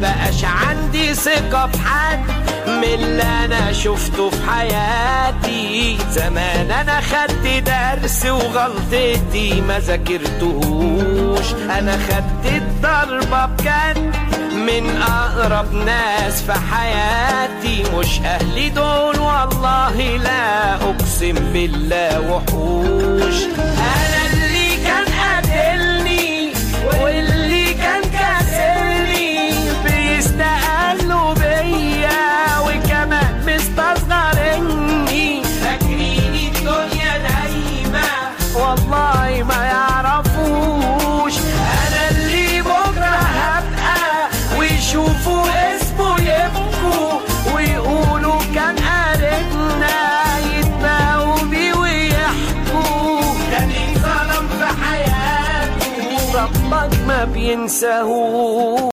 بقاش عندي ثقة في حد من اللي انا شفته في حياتي زمان انا خدت درس وغلطتي ما ذاكرتهوش انا خدت الضربة بجد من اقرب ناس في حياتي مش اهلي دول والله لا اقسم بالله وحوش انا اللي كان قاتلني واللي كان كاسرني بيستقلوا بيا وكمان مستصغرني فاكرين الدنيا دايما والله ما يعرفوش انا اللي بكره هبقى ويشوفوا اسمه يبكوا ويقولوا كان قاربنا يتباهوا بيه ويحكوا كان ظلم في حياته ربك ما بينساهوش